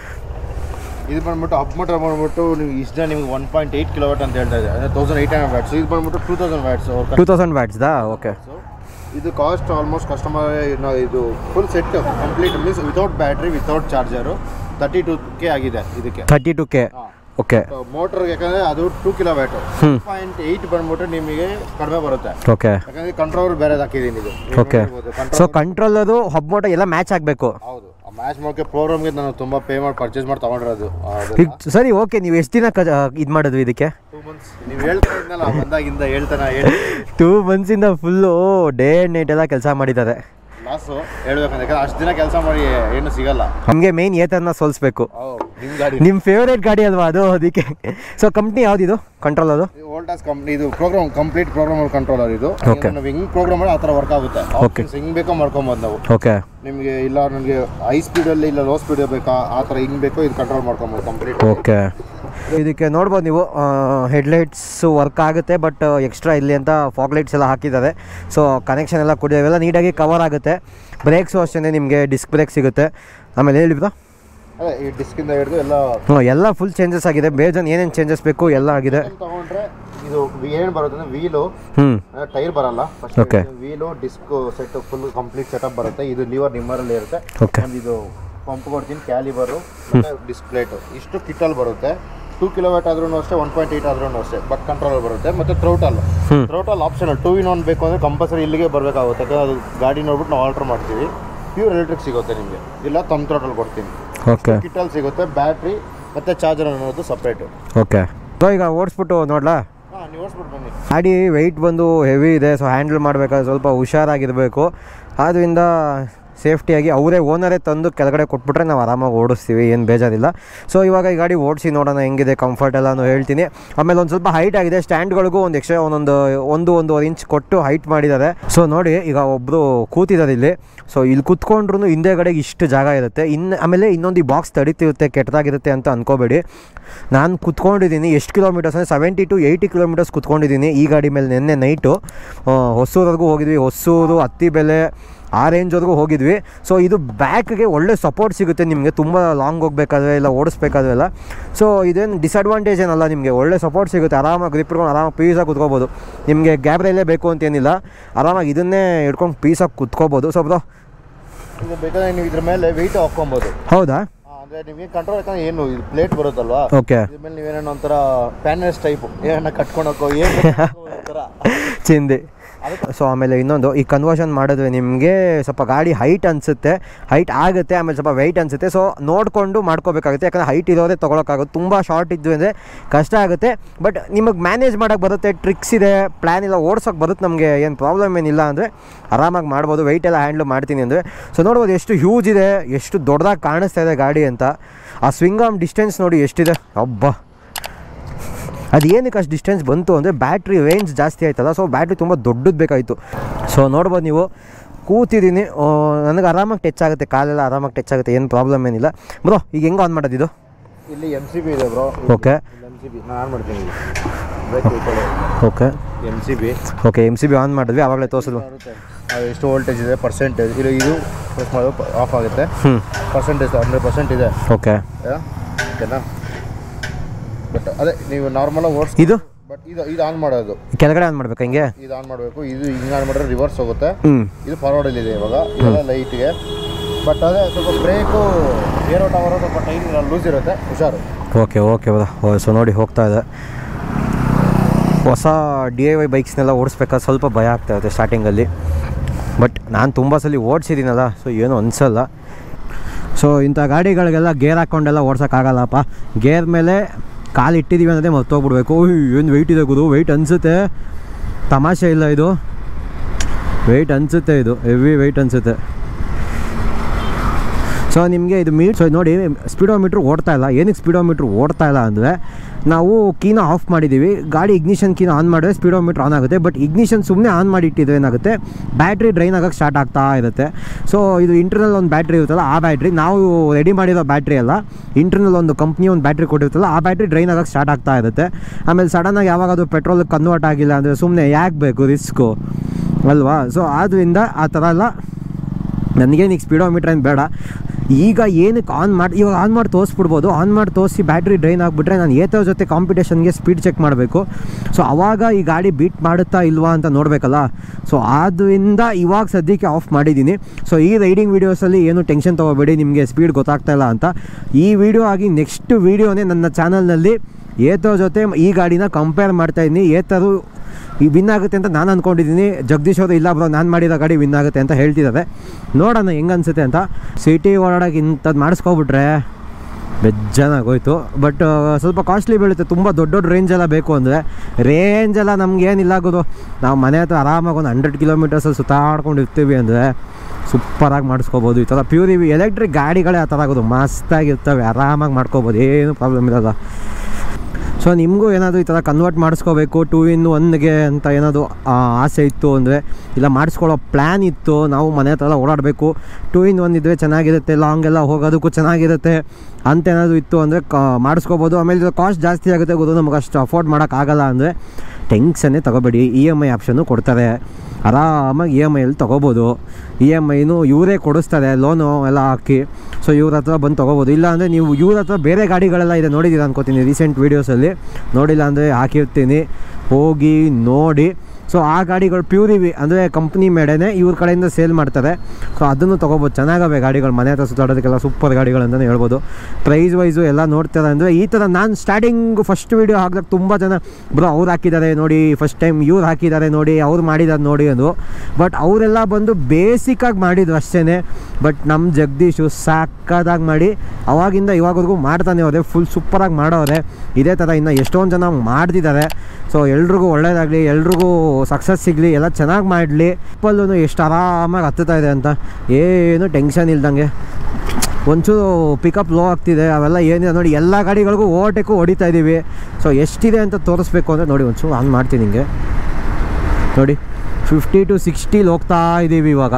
ಇದು ಬಂದ್ಬಿಟ್ಟು ಅಪ್ ಮೋಟರ್ ಬಂದ್ಬಿಟ್ಟು ನೀವು ಇಷ್ಟ ನಿಮ್ಗೆ ಒನ್ ಪಾಯಿಂಟ್ ಏಯ್ಟ್ ಕಿಲೋವಾಟ್ ಅಂತ ಹೇಳ್ತಾ ಇದೆ ಅಂದರೆ ತೌಸಂಡ್ ಏಯ್ಟ್ ಹಂಡ್ರೆಡ್ ವ್ಯಾಟ್ಸ್ ಇದು ಬಂದ್ಬಿಟ್ಟು ಟೂ ತೌಸಂಡ್ ವ್ಯಾಟ್ಸ್ ಅವ್ರ ಟೂ ತೌಸಂಡ್ ವ್ಯಾಟ್ಸ್ದಾ ಓಕೆ ಇದು ಕಾಸ್ಟ್ ಆಲ್ಮೋಸ್ಟ್ ಕಸ್ಟಮರ್ ಇದು full set complete means without battery without charger thirty two K ಆಗಿದೆ ಇದಕ್ಕೆ thirty two K okay motor ಯಾಕಂದ್ರೆ ಅದು two kilo watt hmm. Point eight ಬಂದ್ಬಿಟ್ಟು ನಿಮಗೆ ಕಡಿಮೆ ಬರುತ್ತೆ ಓಕೆ ಯಾಕಂದ್ರೆ ಕಂಟ್ರೋಲ್ ಬೇರೆ ಹಾಕಿದ್ದೀನಿ ಇದು ನೀವು ಓಕೆ ನೋಡಿರ್ಬೋದು. So Controller- controller hub motor ಎಲ್ಲ ಮ್ಯಾಚ್ ಆಗಬೇಕು ಹೌದು ಮ್ಯಾಚ್ ಮಾಡೋಕೆ ಪ್ರೋಗ್ರಾಮ್ಗೆ ನಾನು ತುಂಬ ಪೇ ಮಾಡಿ ಪರ್ಚೇಸ್ ಮಾಡಿ ತಗೊಂಡಿರೋದು ಸರಿ ಓಕೆ ನೀವು ಎಷ್ಟು ದಿನ ಕ ಇದು ಮಾಡಿದ್ವಿ ಇದಕ್ಕೆ ಟೂ ಮಂತ್ಸ್ ನೀವು ಹೇಳ್ತಾ ಇದ್ನಲ್ಲ ಬಂದಾಗಿಂದ ಹೇಳ್ತಾನೆ ಹೇಳಿ ಟೂ ಮಂತ್ಸಿಂದ ಫುಲ್ಲು ಡೇ ಆ್ಯಂಡ್ ನೈಟ್ ಎಲ್ಲ ಕೆಲಸ ಮಾಡಿದ್ದಾರೆ ಲಾಸು ಹೇಳ್ಬೇಕಂದ್ರೆ ಯಾಕಂದ್ರೆ ಅಷ್ಟು ದಿನ ಕೆಲಸ ಮಾಡಿ ಏನು ಸಿಗಲ್ಲ ನಮಗೆ ಮೇನ್ ಏತನ್ನ ಸೋಲಿಸ್ಬೇಕು ಹೌದು ನಿಮ್ಮ ಗಾಡಿ ನಿಮ್ಮ ಫೇವ್ರೇಟ್ ಗಾಡಿ ಅಲ್ವಾ ಅದು ಅದಕ್ಕೆ ಸೊ ಕಂಪ್ನಿ ಯಾವ್ದಿದು ಕಂಟ್ರೋಲ್ ಅದು ವೋಲ್ಟಾಸ್ ಕಂಪ್ನಿ ಇದು ಪ್ರೋಗ್ರಾಮ್ ಕಂಪ್ಲೀಟ್ ಪ್ರೋಗ್ರಾಮರ್ ಕಂಟ್ರೋಲರ್ ಇದು Okay. ನಾವು ಹೆಂಗ್ ಪ್ರೋಗ್ರಾಮ್ ಮಾಡಿ ಆ ಥರ ವರ್ಕ್ ಆಗುತ್ತೆ Okay. ಹೆಂಗ್ ಬೇಕೋ ಮಾಡ್ಕೊಬೋದು ನಾವು ಓಕೆ ನಿಮಗೆ ಇಲ್ಲ ನನಗೆ ಹೈ ಸ್ಪೀಡಲ್ಲಿ ಇಲ್ಲ ಲೋ ಸ್ಪೀಡ್ ಬೇಕಾ ಆ ಥರ ಹಿಂಗ್ ಬೇಕೋ ಇದು ಕಂಟ್ರೋಲ್ ಮಾಡ್ಕೊಬೋದು ಕಂಪ್ಲೀಟ್ ಓಕೆ ಇದಕ್ಕೆ ನೋಡ್ಬೋದು ನೀವು ಹೆಡ್ಲೈಟ್ಸು ವರ್ಕ್ ಆಗುತ್ತೆ ಬಟ್ ಎಕ್ಸ್ಟ್ರಾ ಇಲ್ಲಿ ಅಂತ ಫಾಗ್ ಲೈಟ್ಸ್ ಎಲ್ಲ ಹಾಕಿದ್ದಾರೆ ಸೊ ಕನೆಕ್ಷನ್ ಎಲ್ಲ ಕೊಡಿದಾವೆಲ್ಲ ನೀಟಾಗಿ ಕವರ್ ಆಗುತ್ತೆ ಬ್ರೇಕ್ಸು ಅಷ್ಟೇ ನಿಮಗೆ ಡಿಸ್ಕ್ ಬ್ರೇಕ್ ಸಿಗುತ್ತೆ ಆಮೇಲೆ ಹೇಳಿಬಿಟ್ಟು ಅದೇ ಈ ಡಿಸ್ಕಿಂದ ಹಿಡಿದು ಎಲ್ಲ ಹ್ಞೂ ಎಲ್ಲ ಫುಲ್ ಚೇಂಜಸ್ ಆಗಿದೆ ಬೇಜನ್ ಏನೇನು ಚೇಂಜಸ್ ಬೇಕು ಎಲ್ಲ ಆಗಿದೆ ಏನ್ ತಗೊಂಡ್ರೆ ಇದು ಏನು ಬರುತ್ತೆ ಅಂದ್ರೆ ವೀಲು ಹ್ಞೂ ಟೈರ್ ಬರಲ್ಲ Okay. Wheel disc set full complete setup ಬರುತ್ತೆ ಇದು ಲಿವರ್ ನಿಮ್ಮರಲ್ಲಿ ಇರುತ್ತೆ ಓಕೆ ಒಂದು ಇದು ಪಂಪ್ ಕೊಡ್ತೀನಿ ಕ್ಯಾಲಿಬರು ಮತ್ತೆ ಡಿಸ್ಕ್ ಪ್ಲೇಟು ಇಷ್ಟು ಕಿಟ್ಟಲ್ಲಿ ಬರುತ್ತೆ ಟೂ ಕಿಲೋಮೀಟರ್ ಆದ್ರೂ ಅಷ್ಟೇ ಒನ್ ಪಾಯಿಂಟ್ ಏಯ್ಟ್ ಆದ್ರೂ ಅಷ್ಟೇ ಬಟ್ ಕಂಟ್ರೋಲ್ ಬರುತ್ತೆ ಮತ್ತೆ throttle hmm. Throttle optional two in one ಬೇಕು ಅಂದರೆ ಕಂಪಲ್ಸರಿ ಇಲ್ಲಿಗೆ ಬರಬೇಕಾಗುತ್ತೆ ಯಾಕಂದ್ರೆ ಅದು ಗಾಡಿ ನೋಡ್ಬಿಟ್ಟು ನಾವು ಆರ್ಡರ್ ಮಾಡ್ತೀವಿ ಪ್ಯೂರ್ ಎಲೆಕ್ಟ್ರಿಕ್ ಸಿಗುತ್ತೆ ನಿಮಗೆ ಇಲ್ಲ ತಮ್ ಥ್ರೋಟಲ್ ಕೊಡ್ತೀನಿ ಓಕೆ ಕಿಟ್ಟಲ್ಲಿ ಸಿಗುತ್ತೆ ಬ್ಯಾಟ್ರಿ ಮತ್ತೆ ಚಾರ್ಜರ್ ಅನ್ನೋದು ಸಪ್ರೇಟು ಓಕೆ ಸೊ ಈಗ ಓಡಿಸ್ಬಿಟ್ಟು ನೋಡ್ಲಾ ಹಾಂ ನೀವು ಓಡಿಸ್ಬಿಟ್ಟು ಬನ್ನಿ ಗಾಡಿ ವೆಯ್ಟ್ ಬಂದು ಹೆವಿ ಇದೆ ಸೊ ಹ್ಯಾಂಡಲ್ ಮಾಡಬೇಕಾದ್ರೆ ಸ್ವಲ್ಪ ಹುಷಾರಾಗಿರಬೇಕು ಆದ್ದರಿಂದ ಸೇಫ್ಟಿಯಾಗಿ ಅವರೇ ಓನರೇ ತಂದು ಕೆಳಗಡೆ ಕೊಟ್ಬಿಟ್ರೆ ನಾವು ಆರಾಮಾಗಿ ಓಡಿಸ್ತೀವಿ ಏನು ಬೇಜಾರಿಲ್ಲ ಸೊ ಇವಾಗ ಈ ಗಾಡಿ ಓಡಿಸಿ ನೋಡೋಣ ಹೆಂಗಿದೆ ಕಂಫರ್ಟ್ ಎಲ್ಲಾನು ಹೇಳ್ತೀನಿ ಆಮೇಲೆ ಒಂದು ಸ್ವಲ್ಪ ಹೈಟ್ ಆಗಿದೆ ಸ್ಟ್ಯಾಂಡ್ಗಳಿಗೂ ಒಂದು ಎಕ್ಸ್ಟ್ರಾ ಒಂದೊಂದು ಒಂದು ಒಂದೂವರೆ ಇಂಚ್ ಕೊಟ್ಟು ಹೈಟ್ ಮಾಡಿದ್ದಾರೆ ಸೊ ನೋಡಿ ಈಗ ಒಬ್ಬರು ಕೂತಿದ್ದಾರೆ ಇಲ್ಲಿ ಸೊ ಇಲ್ಲಿ ಕೂತ್ಕೊಂಡ್ರು ಹಿಂದೆಗಡೆಗೆ ಇಷ್ಟು ಜಾಗ ಇರುತ್ತೆ ಇನ್ನು ಆಮೇಲೆ ಇನ್ನೊಂದು ಈ ಬಾಕ್ಸ್ ತಡಿತಿರುತ್ತೆ ಕೆಟ್ಟದಾಗಿರುತ್ತೆ ಅಂತ ಅನ್ಕೋಬೇಡಿ ನಾನು ಕುತ್ಕೊಂಡಿದ್ದೀನಿ ಎಷ್ಟು ಕಿಲೋಮೀಟರ್ಸ್ ಅಂದರೆ ಸೆವೆಂಟಿ ಟು ಏಯ್ಟಿ ಕಿಲೋಮೀಟರ್ಸ್ ಕುತ್ಕೊಂಡಿದ್ದೀನಿ ಈ ಗಾಡಿ ಮೇಲೆ ನಿನ್ನೆ ನೈಟು ಹೊಸೂರವರೆಗೂ ಹೋಗಿದ್ವಿ ಹೊಸೂರು ಹತ್ತಿಬೆಲೆ ಆ ರೇಂಜ್ವರೆಗೂ ಹೋಗಿದ್ವಿ ಸೊ ಇದು ಬ್ಯಾಕ್ಗೆ ಒಳ್ಳೆ ಸಪೋರ್ಟ್ ಸಿಗುತ್ತೆ ನಿಮಗೆ ತುಂಬ ಲಾಂಗ್ ಹೋಗ್ಬೇಕಾದ್ರೆ ಇಲ್ಲ ಓಡಿಸ್ಬೇಕಾದ್ರೆ ಎಲ್ಲ ಸೊ ಇದೇನು ಡಿಸಡ್ವಾಂಟೇಜ್ ಏನಲ್ಲ ನಿಮಗೆ ಒಳ್ಳೆ ಸಪೋರ್ಟ್ ಸಿಗುತ್ತೆ ಆರಾಮಾಗಿ ಗ್ರಿಪ್ ಹಿಡ್ಕೊಂಡು ಆರಾಮಾಗಿ ಪೀಸಾಗಿ ಕುತ್ಕೋಬೋದು ನಿಮಗೆ ಗ್ಯಾಬ್ರೈಲೇ ಬೇಕು ಅಂತೇನಿಲ್ಲ ಆರಾಮಾಗಿ ಇದನ್ನೇ ಹಿಡ್ಕೊಂಡು ಪೀಸಾಗಿ ಕುತ್ಕೋಬೋದು ಸೊ ಬ್ರೋ ಇದು ಬೇಕಾದ್ರೆ ನೀವು ಇದ್ರ ಮೇಲೆ ವೆಯ್ಟ್ ಹಾಕ್ಕೊಬೋದು ಹೌದಾ ಅಂದರೆ ನಿಮಗೆ ಕಂಟ್ರೋಲ್ ಯಾಕಂದ್ರೆ ಏನು ಇದು ಪ್ಲೇಟ್ ಬರುತ್ತಲ್ವಾ ಓಕೆ ಇದ್ರ ಮೇಲೆ ನೀವೇನೋ ಒಂಥರ ಪ್ಯಾನಲ್ಸ್ ಟೈಪ್ ಏನನ್ನ ಕಟ್ಕೊಳಕ್ಕೋ ಏನು ಒಂಥರ ಚಿಂದಿ ಸೊ ಆಮೇಲೆ ಇನ್ನೊಂದು ಈ ಕನ್ವರ್ಷನ್ ಮಾಡಿದ್ರೆ ನಿಮಗೆ ಸ್ವಲ್ಪ ಗಾಡಿ ಹೈಟ್ ಅನಿಸುತ್ತೆ ಹೈಟ್ ಆಗುತ್ತೆ ಆಮೇಲೆ ಸ್ವಲ್ಪ ವೆಯ್ಟ್ ಅನಿಸುತ್ತೆ ಸೊ ನೋಡಿಕೊಂಡು ಮಾಡ್ಕೋಬೇಕಾಗುತ್ತೆ ಯಾಕಂದರೆ ಹೈಟ್ ಇರೋದೇ ತೊಗೊಳಕ್ಕಾಗುತ್ತೆ ತುಂಬ ಶಾರ್ಟ್ ಇದ್ದು ಅಂದರೆ ಕಷ್ಟ ಆಗುತ್ತೆ ಬಟ್ ನಿಮಗೆ ಮ್ಯಾನೇಜ್ ಮಾಡೋಕ್ಕೆ ಬರುತ್ತೆ ಟ್ರಿಕ್ಸ್ ಇದೆ ಪ್ಲ್ಯಾನ್ ಇಲ್ಲ ಓಡ್ಸೋಕೆ ಬರುತ್ತೆ ನಮಗೆ ಏನು ಪ್ರಾಬ್ಲಮ್ ಏನಿಲ್ಲ ಅಂದರೆ ಆರಾಮಾಗಿ ಮಾಡ್ಬೋದು ವೆಯ್ಟ್ ಎಲ್ಲ ಹ್ಯಾಂಡ್ಲ್ ಮಾಡ್ತೀನಿ ಅಂದರೆ ಸೊ ನೋಡ್ಬೋದು ಎಷ್ಟು ಹ್ಯೂಜ್ ಇದೆ ಎಷ್ಟು ದೊಡ್ಡದಾಗಿ ಕಾಣಿಸ್ತಾ ಇದೆ ಗಾಡಿ ಅಂತ ಆ ಸ್ವಿಂಗ್ ಆಮ್ ಡಿಸ್ಟೆನ್ಸ್ ನೋಡಿ ಎಷ್ಟಿದೆ ಅಬ್ಬಾ ಅದು ಏನಕ್ಕೆ ಅಷ್ಟು ಡಿಸ್ಟೆನ್ಸ್ ಬಂತು ಅಂದರೆ ಬ್ಯಾಟ್ರಿ ರೇಂಜ್ ಜಾಸ್ತಿ ಆಯ್ತಲ್ಲ ಸೊ ಬ್ಯಾಟ್ರಿ ತುಂಬ ದೊಡ್ಡದು ಬೇಕಾಯಿತು ಸೊ ನೋಡ್ಬೋದು ನೀವು ಕೂತಿದ್ದೀನಿ ಆ, ನನಗೆ ಆರಾಮಾಗಿ ಟಚ್ ಆಗುತ್ತೆ ಕಾಲೆಲ್ಲ ಆರಾಮಾಗಿ ಟಚ್ ಆಗುತ್ತೆ ಏನು ಪ್ರಾಬ್ಲಮ್ ಏನಿಲ್ಲ ಬ್ರೋ ಈಗ ಹೆಂಗೆ ಆನ್ ಮಾಡೋದು ಇದು ಇಲ್ಲಿ ಎಮ್ ಸಿ ಬಿ ಇದೆ bro okay M C B ನಾನು ಆನ್ ಮಾಡ್ತೀನಿ brake okay M C B okay M C B on ಮಾಡಿದ್ವಿ ಆವಾಗಲೇ ತೋರಿಸಿದ್ವು ಅದು ಎಷ್ಟು ವೋಲ್ಟೇಜ್ ಇದೆ ಪರ್ಸೆಂಟೇಜ್ ಇದು ಇದು ಪ್ರೆಸ್ ಮಾಡೋದು ಆಫ್ ಆಗುತ್ತೆ ಹ್ಞೂ ಪರ್ಸೆಂಟೇಜ್ ಹಂಡ್ರೆಡ್ ಪರ್ಸೆಂಟ್ ಇದೆ ಓಕೆ ಯಾ? ಓಕೆನಾ ಬಟ್ ಅದೇ ನೀವು ನಾರ್ಮಲಾಗಿ ಓಡಿಸ್ ಇದು ಬಟ್ ಇದು ಇದು ಆನ್ ಮಾಡೋದು ಕೆಳಗಡೆ ಆನ್ ಮಾಡ್ಬೇಕಾ ಹಿಂಗೆ ಇದು ಆನ್ ಮಾಡಬೇಕು ಇದು ಹಿಂಗೆ ಆನ್ ಮಾಡಿದ್ರೆ ರಿವರ್ಸ್ ಹೋಗುತ್ತೆ ಹ್ಞೂ ಇದು ಫಾರ್ವರ್ಡಲ್ಲಿ ಇದೆ ಇವಾಗ ಇದೆಲ್ಲ ಲೈಟ್ಗೆ ಬಟ್ ಅದೇ ಸ್ವಲ್ಪ ಬ್ರೇಕು ಏರೋ ಟವರ್ ಸ್ವಲ್ಪ ಟೈಮ್ ಲೂಸ್ ಇರುತ್ತೆ ಹುಷಾರು ಓಕೆ ಓಕೆ ಬ್ರೋ ಸೊ ನೋಡಿ ಹೋಗ್ತಾ ಇದೆ ಹೊಸ ಡಿ ಐ ವೈ ಬೈಕ್ಸ್ನೆಲ್ಲ ಓಡಿಸ್ಬೇಕಾದ್ರೆ ಸ್ವಲ್ಪ ಭಯ ಆಗ್ತಾ ಇರುತ್ತೆ ಸ್ಟಾರ್ಟಿಂಗಲ್ಲಿ ಬಟ್ ನಾನು ತುಂಬ ಸಲ ಓಡಿಸಿದ್ದೀನಲ್ಲ ಸೊ ಏನೂ ಅನಿಸಲ್ಲ ಸೊ ಇಂಥ ಗಾಡಿಗಳಿಗೆಲ್ಲ ಗೇರ್ ಹಾಕ್ಕೊಂಡೆಲ್ಲ ಓಡ್ಸೋಕ್ಕಾಗಲ್ಲಪ್ಪ ಗೇರ್ ಮೇಲೆ ಕಾಲು ಇಟ್ಟಿದ್ದೀವಿ ಅನ್ನೋದೇ ಮರ್ತೋಗ್ಬಿಡ್ಬೇಕು ಓಯ್ ಏನು ವೆಯ್ಟ್ ಇದೆ ಗುರು ವೆಯ್ಟ್ ಅನಿಸುತ್ತೆ ತಮಾಷೆ ಇಲ್ಲ ಇದು ವೆಯ್ಟ್ ಅನಿಸುತ್ತೆ ಇದು ಹೆವಿ ವೆಯ್ಟ್ ಅನಿಸುತ್ತೆ ಸೊ ನಿಮಗೆ ಇದು ಮೀಟ್ ಸೊ ನೋಡಿ ಸ್ಪೀಡೋಮೀಟ್ರ್ ಓಡ್ತಾ ಇಲ್ಲ ಏನಕ್ಕೆ ಸ್ಪೀಡೋಮೀಟ್ರ್ ಓಡ್ತಾ ಇಲ್ಲ ಅಂದರೆ ನಾವು ಕೀನ ಆಫ್ ಮಾಡಿದ್ದೀವಿ ಗಾಡಿ ಇಗ್ನಿಷನ್ ಕೀನ ಆನ್ ಮಾಡಿದ್ರೆ ಸ್ಪೀಡೋಮೀಟ್ರ್ ಆನ್ ಆಗುತ್ತೆ ಬಟ್ ಇಗ್ನಿಷನ್ ಸುಮ್ಮನೆ ಆನ್ ಮಾಡಿ ಇಟ್ಟಿದ್ರೆ ಏನಾಗುತ್ತೆ ಬ್ಯಾಟ್ರಿ ಡ್ರೈನ್ ಆಗೋಕ್ಕೆ ಸ್ಟಾರ್ಟ್ ಆಗ್ತಾ ಇರುತ್ತೆ ಸೊ ಇದು ಇಂಟರ್ನಲ್ ಒಂದು ಬ್ಯಾಟ್ರಿ ಇರುತ್ತಲ್ಲ ಆ ಬ್ಯಾಟ್ರಿ ನಾವು ರೆಡಿ ಮಾಡಿರೋ ಬ್ಯಾಟ್ರಿ ಅಲ್ಲ ಇಂಟರ್ನಲ್ ಒಂದು ಕಂಪ್ನಿ ಒಂದು ಬ್ಯಾಟ್ರಿ ಕೊಟ್ಟಿರುತ್ತಲ್ಲ ಆ ಬ್ಯಾಟ್ರಿ ಡ್ರೈನ್ ಆಗೋಕ್ಕೆ ಸ್ಟಾರ್ಟ್ ಆಗ್ತಾ ಇರುತ್ತೆ ಆಮೇಲೆ ಸಡನ್ನಾಗಿ ಯಾವಾಗ ಅದು ಪೆಟ್ರೋಲ್ ಕನ್ವರ್ಟ್ ಆಗಿಲ್ಲ ಅಂದರೆ ಸುಮ್ಮನೆ ಯಾಕೆ ಬೇಕು ರಿಸ್ಕು ಅಲ್ವಾ ಸೊ ಆದ್ದರಿಂದ ಆ ಥರ ಎಲ್ಲ ನನಗೇನು ಈಗ ಸ್ಪೀಡೋಮೀಟ್ರ್ ಏನು ಬೇಡ ಈಗ ಏನಕ್ಕೆ ಆನ್ ಮಾಡಿ ಇವಾಗ ಆನ್ ಮಾಡಿ ತೋರಿಸ್ಬಿಡ್ಬೋದು ಆನ್ ಮಾಡಿ ತೋರಿಸಿ ಬ್ಯಾಟ್ರಿ ಡ್ರೈನ್ ಆಗಿಬಿಟ್ರೆ ನಾನು ಏತರ ಜೊತೆ ಕಾಂಪಿಟೇಷನ್ಗೆ ಸ್ಪೀಡ್ ಚೆಕ್ ಮಾಡಬೇಕು ಸೊ ಆವಾಗ ಈ ಗಾಡಿ ಬೀಟ್ ಮಾಡುತ್ತಾ ಇಲ್ವಾ ಅಂತ ನೋಡಬೇಕಲ್ಲ ಸೊ ಆದ್ದರಿಂದ ಇವಾಗ ಸದ್ಯಕ್ಕೆ ಆಫ್ ಮಾಡಿದ್ದೀನಿ ಸೊ ಈ ರೈಡಿಂಗ್ ವೀಡಿಯೋಸಲ್ಲಿ ಏನು ಟೆನ್ಷನ್ ತೊಗೋಬೇಡಿ ನಿಮಗೆ ಸ್ಪೀಡ್ ಗೊತ್ತಾಗ್ತಾ ಇಲ್ಲ ಅಂತ ಈ ವಿಡಿಯೋ ಆಗಿ ನೆಕ್ಸ್ಟ್ ವೀಡಿಯೋನೇ ನನ್ನ ಚಾನಲ್ನಲ್ಲಿ ಏತರ ಜೊತೆ ಈ ಗಾಡಿನ ಕಂಪೇರ್ ಮಾಡ್ತಾ ಇದ್ದೀನಿ ಏತರು ಈ ವಿನ್ ಆಗುತ್ತೆ ಅಂತ ನಾನು ಅಂದ್ಕೊಂಡಿದ್ದೀನಿ ಜಗದೀಶ್ ಅವರು ಇಲ್ಲ ಬ್ರೋ ನಾನು ಮಾಡಿರೋ ಗಾಡಿ ವಿನ್ ಆಗುತ್ತೆ ಅಂತ ಹೇಳ್ತಿದ್ದಾರೆ ನೋಡೋಣ ಹೆಂಗೆ ಅನ್ಸುತ್ತೆ ಅಂತ ಸಿಟಿ ಓಡಾಡೋಕೆ ಇಂಥದ್ದು ಮಾಡಿಸ್ಕೊಬಿಟ್ರೆ ಬೆಜ್ಜನಾಗೋಯ್ತು ಬಟ್ ಸ್ವಲ್ಪ ಕಾಸ್ಟ್ಲಿ ಬೀಳುತ್ತೆ ತುಂಬ ದೊಡ್ಡ ದೊಡ್ಡ ರೇಂಜೆಲ್ಲ ಬೇಕು ಅಂದರೆ ರೇಂಜೆಲ್ಲ ನಮ್ಗೆ ಏನಿಲ್ಲ ಗುರು ನಾವು ಮನೆ ಹತ್ರ ಆರಾಮಾಗಿ ಒಂದು ಹಂಡ್ರೆಡ್ ಕಿಲೋಮೀಟರ್ಸಲ್ಲಿ ಸುತ್ತಾಡ್ಕೊಂಡು ಇರ್ತೀವಿ ಅಂದರೆ ಸೂಪರಾಗಿ ಮಾಡಿಸ್ಕೋಬೋದು ಈ ಥರ ಪ್ಯೂರ್ ಇವಿ ಎಲೆಕ್ಟ್ರಿಕ್ ಗಾಡಿಗಳೇ ಆ ಥರ ಆಗೋದು ಮಸ್ತಾಗಿರ್ತವೆ ಆರಾಮಾಗಿ ಮಾಡ್ಕೋಬೋದು ಏನು ಪ್ರಾಬ್ಲಮ್ ಇರೋಲ್ಲ ಸೊ ನಿಮಗೂ ಏನಾದರೂ ಈ ಥರ ಕನ್ವರ್ಟ್ ಮಾಡಿಸ್ಕೋಬೇಕು ಟೂ ಇನ್ ಒನ್ಗೆ ಅಂತ ಏನಾದರೂ ಆಸೆ ಇತ್ತು ಅಂದರೆ ಇಲ್ಲ ಮಾಡಿಸ್ಕೊಳ್ಳೋ ಪ್ಲ್ಯಾನ್ ಇತ್ತು ನಾವು ಮನೆ ಹತ್ರ ಎಲ್ಲ ಓಡಾಡಬೇಕು ಟೂ ಇನ್ ಒನ್ ಇದ್ದರೆ ಚೆನ್ನಾಗಿರುತ್ತೆ ಲಾಂಗ್ ಎಲ್ಲ ಹೋಗೋದಕ್ಕೂ ಚೆನ್ನಾಗಿರುತ್ತೆ ಅಂತ ಏನಾದರೂ ಇತ್ತು ಅಂದರೆ ಕಾ ಮಾಡಿಸ್ಕೋಬೋದು ಆಮೇಲೆ ಇದು ಕಾಸ್ಟ್ ಜಾಸ್ತಿ ಆಗುತ್ತೆ ಗೊತ್ತು ನಮಗೆ ಅಷ್ಟು ಅಫೋರ್ಡ್ ಮಾಡೋಕ್ಕಾಗಲ್ಲ ಅಂದರೆ ಟೆನ್ಷನ್ನೇ ತಗೋಬೇಡಿ ಇ ಎಮ್ ಐ ಆಪ್ಷನ್ನು ಕೊಡ್ತಾರೆ ಆರಾಮಾಗಿ ಇ ಎಮ್ ಐಯಲ್ಲಿ ತೊಗೋಬೋದು ಇ ಎಮ್ ಐನು ಇವರೇ ಕೊಡಿಸ್ತಾರೆ ಲೋನು ಎಲ್ಲ ಹಾಕಿ ಸೊ ಇವ್ರ ಹತ್ರ ಬಂದು ತೊಗೋಬೋದು ಇಲ್ಲ ಅಂದರೆ ನೀವು ಇವ್ರ ಹತ್ರ ಬೇರೆ ಗಾಡಿಗಳೆಲ್ಲ ಇದೆ ನೋಡಿದ್ದೀರ ಅನ್ಕೋತೀನಿ ರೀಸೆಂಟ್ ವೀಡಿಯೋಸಲ್ಲಿ ನೋಡಿಲ್ಲ ಅಂದರೆ ಹಾಕಿರ್ತೀನಿ ಹೋಗಿ ನೋಡಿ ಸೊ ಆ ಗಾಡಿಗಳು ಪ್ಯೂರ್ ಇವಿ ಅಂದರೆ ಕಂಪ್ನಿ ಮೇಡೇನೆ ಇವ್ರ ಕಡೆಯಿಂದ ಸೇಲ್ ಮಾಡ್ತಾರೆ ಸೊ ಅದನ್ನು ತೊಗೋಬೋದು ಚೆನ್ನಾಗವೆ ಗಾಡಿಗಳು ಮನೆ ಹತ್ರ ಸುತ್ತಾಡೋದಕ್ಕೆಲ್ಲ ಸೂಪರ್ ಗಾಡಿಗಳು ಅಂತಲೇ ಹೇಳ್ಬೋದು ಪ್ರೈಸ್ ವೈಸು ಎಲ್ಲ ನೋಡ್ತಾರೆ ಅಂದರೆ ಈ ಥರ ನಾನು ಸ್ಟಾರ್ಟಿಂಗ್ ಫಸ್ಟ್ ವೀಡಿಯೋ ಹಾಕಿದಾಗ ತುಂಬ ಜನ ಬ್ರೋ ಅವ್ರು ಹಾಕಿದ್ದಾರೆ ನೋಡಿ ಫಸ್ಟ್ ಟೈಮ್ ಇವ್ರು ಹಾಕಿದ್ದಾರೆ ನೋಡಿ ಅವ್ರು ಮಾಡಿದ್ದಾರೆ ನೋಡಿ ಅದು ಬಟ್ ಅವರೆಲ್ಲ ಬಂದು ಬೇಸಿಕ್ಕಾಗಿ ಮಾಡಿದ್ರು ಅಷ್ಟೇ ಬಟ್ ನಮ್ಮ ಜಗದೀಶು ಸಾಕಾದಾಗಿ ಮಾಡಿ ಅವಾಗಿಂದ ಇವಾಗವರೆಗೂ ಮಾಡ್ತಾನೆ ಅವರೇ ಫುಲ್ ಸೂಪರಾಗಿ ಮಾಡೋರೆ ಇದೇ ಥರ ಇನ್ನು ಎಷ್ಟೊಂದು ಜನ ಮಾಡ್ತಿದ್ದಾರೆ ಸೊ ಎಲ್ರಿಗೂ ಒಳ್ಳೇದಾಗಲಿ ಎಲ್ರಿಗೂ ಸಕ್ಸಸ್ ಸಿಗಲಿ ಎಲ್ಲ ಚೆನ್ನಾಗಿ ಮಾಡಲಿ ಪಲ್ಲೂ ಎಷ್ಟು ಆರಾಮಾಗಿ ಹತ್ತುತ್ತಾ ಇದೆ ಅಂತ ಏನು ಟೆನ್ಷನ್ ಇಲ್ದಂಗೆ ಒಂಚೂರು ಪಿಕಪ್ ಲೋ ಆಗ್ತಿದೆ ಅವೆಲ್ಲ ಏನಿದೆ ನೋಡಿ ಎಲ್ಲ ಗಾಡಿಗಳಿಗೂ ಓವರ್ಟೇಕು ಹೊಡಿತಾ ಇದ್ದೀವಿ ಸೊ ಎಷ್ಟಿದೆ ಅಂತ ತೋರಿಸ್ಬೇಕು ಅಂದರೆ ನೋಡಿ ಒಂಚೂರು ಆನ್ ಮಾಡ್ತೀನಿ ಹಿಂಗೆ ನೋಡಿ ಫಿಫ್ಟಿ ಟು ಸಿಕ್ಸ್ಟಿಲಿ ಹೋಗ್ತಾ ಇದ್ದೀವಿ ಇವಾಗ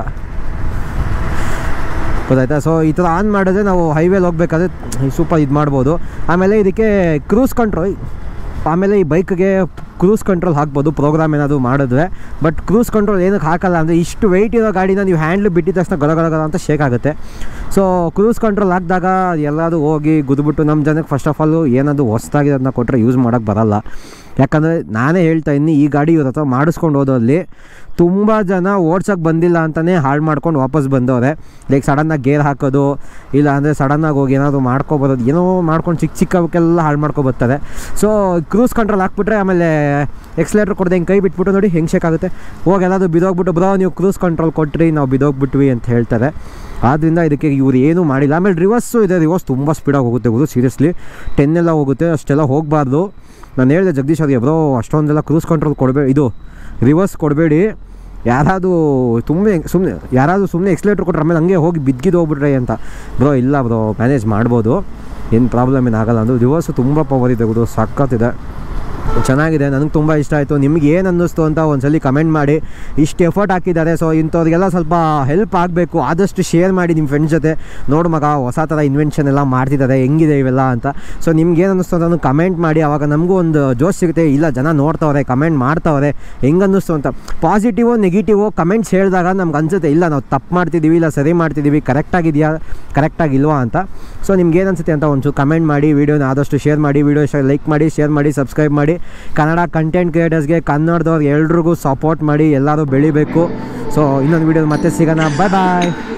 ಗೊತ್ತಾಯ್ತಾ ಸೊ ಈ ಥರ ಆನ್ ಮಾಡಿದ್ರೆ ನಾವು ಹೈವೇಲಿ ಹೋಗ್ಬೇಕಾದ್ರೆ ಸೂಪರ್ ಇದು ಮಾಡ್ಬೋದು ಆಮೇಲೆ ಇದಕ್ಕೆ ಕ್ರೂಸ್ ಕಂಟ್ರೋಲ್ ಆಮೇಲೆ ಈ ಬೈಕ್ಗೆ ಕ್ರೂಸ್ ಕಂಟ್ರೋಲ್ ಹಾಕ್ಬೋದು ಪ್ರೋಗ್ರಾಮ್ ಏನಾದರೂ ಮಾಡಿದ್ರೆ ಬಟ್ ಕ್ರೂಸ್ ಕಂಟ್ರೋಲ್ ಏನಕ್ಕೆ ಹಾಕಲ್ಲ ಅಂದರೆ ಇಷ್ಟು ವೆಯ್ಟ್ ಇರೋ ಗಾಡಿನ ನೀವು ಹ್ಯಾಂಡ್ಲ್ ಬಿಟ್ಟಿದ ತಕ್ಷಣ ಗಲ ಗಲ ಗಲ ಅಂತ ಶೇಕ್ ಆಗುತ್ತೆ ಸೊ ಕ್ರೂಸ್ ಕಂಟ್ರೋಲ್ ಹಾಕಿದಾಗ ಎಲ್ಲಾದರೂ ಹೋಗಿ ಗುದ್ಬಿಟ್ಟು ನಮ್ಮ ಜನಕ್ಕೆ ಫಸ್ಟ್ ಆಫ್ ಆಲು ಏನಾದರೂ ಹೊಸ್ದಾಗಿರೋದನ್ನ ಕೊಟ್ಟರೆ ಯೂಸ್ ಮಾಡೋಕ್ಕೆ ಬರಲ್ಲ ಯಾಕಂದರೆ ನಾನೇ ಹೇಳ್ತಾ ಇದ್ದೀನಿ ಈ ಗಾಡಿ ಇವ್ರ ಹತ್ರ ಮಾಡಿಸ್ಕೊಂಡು ಹೋದಲ್ಲಿ ತುಂಬ ಜನ ಓಡ್ಸೋಕ್ಕೆ ಬಂದಿಲ್ಲ ಅಂತಲೇ ಹಾಳು ಮಾಡ್ಕೊಂಡು ವಾಪಸ್ ಬಂದವ್ರೆ ಲೈಕ್ ಸಡನ್ನಾಗಿ ಗೇರ್ ಹಾಕೋದು ಇಲ್ಲ ಅಂದರೆ ಸಡನ್ನಾಗಿ ಹೋಗಿ ಏನಾದರೂ ಮಾಡ್ಕೊಬರೋದು ಏನೋ ಮಾಡ್ಕೊಂಡು ಚಿಕ್ಕ ಚಿಕ್ಕವಕ್ಕೆಲ್ಲ ಹಾಳು ಮಾಡ್ಕೊಬರ್ತಾರೆ ಸೊ ಕ್ರೂಸ್ ಕಂಟ್ರೋಲ್ ಹಾಕ್ಬಿಟ್ರೆ ಆಮೇಲೆ ಎಕ್ಸ್ಲೇಟ್ರ್ ಕೊಡದೆ ಹಿಂಗೆ ಕೈ ಬಿಟ್ಬಿಟ್ಟು ನೋಡಿ ಹೆಂಗೆ ಶೇಕ್ ಆಗುತ್ತೆ ಹೋಗಿ ಎಲ್ಲಾದರೂ ಬಿದೋಗ್ಬಿಟ್ಟು ಬ್ರೋ ನೀವು ಕ್ರೂಸ್ ಕಂಟ್ರೋಲ್ ಕೊಟ್ರಿ ನಾವು ಬಿದೋಗ್ಬಿಟ್ವಿ ಅಂತ ಹೇಳ್ತಾರೆ ಆದ್ದರಿಂದ ಇದಕ್ಕೆ ಇವ್ರು ಏನೂ ಮಾಡಿಲ್ಲ ಆಮೇಲೆ ರಿವರ್ಸು ಇದೆ ರಿವರ್ಸ್ ತುಂಬ ಸ್ಪೀಡಾಗಿ ಹೋಗುತ್ತೆ ಗುರು ಸೀರಿಯಸ್ಲಿ ಟೆನ್ ಎಲ್ಲ ಹೋಗುತ್ತೆ ಅಷ್ಟೆಲ್ಲ ಹೋಗಬಾರ್ದು ನಾನು ಹೇಳಿದೆ ಜಗದೀಶ್ ಅವ್ರಿಗೆ ಬ್ರೋ ಅಷ್ಟೊಂದೆಲ್ಲ ಕ್ರೂಸ್ ಕಂಟ್ರೋಲ್ ಕೊಡಬೇಡಿ ಇದು ರಿವರ್ಸ್ ಕೊಡಬೇಡಿ ಯಾರಾದರೂ ತುಂಬ ಸುಮ್ಮನೆ ಯಾರಾದರೂ ಸುಮ್ಮನೆ ಎಕ್ಸ್ಲೇಟ್ರ್ ಕೊಟ್ಟರೆ ಆಮೇಲೆ ಹಂಗೆ ಹೋಗಿ ಬಿದ್ದಿದ್ದು ಹೋಗ್ಬಿಟ್ರೆ ಅಂತ ಬ್ರೋ ಇಲ್ಲ ಬ್ರೋ ಮ್ಯಾನೇಜ್ ಮಾಡ್ಬೋದು ಏನು ಪ್ರಾಬ್ಲಮ್ ಏನಾಗಲ್ಲ ಅಂದು ರಿವರ್ಸು ತುಂಬ ಪವರ್ ಇದೆ ಗುರು ಸಖತ್ತಿದೆ ಚೆನ್ನಾಗಿದೆ ನನಗೆ ತುಂಬ ಇಷ್ಟ ಆಯಿತು ನಿಮ್ಗೆ ಏನು ಅನ್ನಿಸ್ತು ಅಂತ ಒಂದ್ಸಲಿ ಕಮೆಂಟ್ ಮಾಡಿ ಇಷ್ಟು ಎಫರ್ಟ್ ಹಾಕಿದ್ದಾರೆ ಸೊ ಇಂಥವ್ರಿಗೆಲ್ಲ ಸ್ವಲ್ಪ ಹೆಲ್ಪ್ ಆಗಬೇಕು ಆದಷ್ಟು ಶೇರ್ ಮಾಡಿ ನಿಮ್ಮ ಫ್ರೆಂಡ್ಸ್ ಜೊತೆ ನೋಡು ಮಗ ಹೊಸ ಥರ ಇನ್ವೆನ್ಷನ್ ಎಲ್ಲ ಮಾಡ್ತಿದ್ದಾರೆ ಹೆಂಗಿದೆ ಇವೆಲ್ಲ ಅಂತ ಸೊ ನಿಮ್ಗೆ ಏನು ಅನ್ನಿಸ್ತು ಅಂತ ಕಮೆಂಟ್ ಮಾಡಿ ಅವಾಗ ನಮಗೂ ಒಂದು ಜೋಶ್ ಸಿಗುತ್ತೆ ಇಲ್ಲ ಜನ ನೋಡ್ತವ್ರೆ ಕಮೆಂಟ್ ಮಾಡ್ತವ್ರೆ ಹೆಂಗೆ ಅನ್ನಿಸ್ತು ಅಂತ ಪಾಸಿಟಿವು ನೆಗೆಟಿವು ಕಮೆಂಟ್ಸ್ ಹೇಳಿದಾಗ ನಮ್ಗೆ ಅನ್ಸುತ್ತೆ ಇಲ್ಲ ನಾವು ತಪ್ಪು ಮಾಡ್ತಿದ್ದೀವಿ ಇಲ್ಲ ಸರಿ ಮಾಡ್ತಿದ್ದೀವಿ ಕರೆಕ್ಟಾಗಿದೆಯಾ ಕರೆಕ್ಟಾಗಿಲ್ವಾ ಅಂತ ಸೊ ನಿಮ್ಗೆ ಏನು ಅನ್ಸುತ್ತೆ ಅಂತ ಒಂಚೂರು ಕಮೆಂಟ್ ಮಾಡಿ ವೀಡಿಯೋನ ಆದಷ್ಟು ಶೇರ್ ಮಾಡಿ ವೀಡಿಯೋ ಇಷ್ಟ ಲೈಕ್ ಮಾಡಿ ಶೇರ್ ಮಾಡಿ ಸಬ್ಸ್ಕ್ರೈಬ್ ಮಾಡಿ ಕನ್ನಡ ಕಂಟೆಂಟ್ ಕ್ರಿಯೇಟರ್ಸ್ಗೆ ಕನ್ನಡದವ್ರಿಗೆ ಎಲ್ರಿಗೂ ಸಪೋರ್ಟ್ ಮಾಡಿ ಎಲ್ಲರೂ ಬೆಳಿಬೇಕು ಸೊ ಇನ್ನೊಂದು ವೀಡಿಯೋ ಮತ್ತೆ ಸಿಗೋಣ ಬಾಯ್ ಬಾಯ್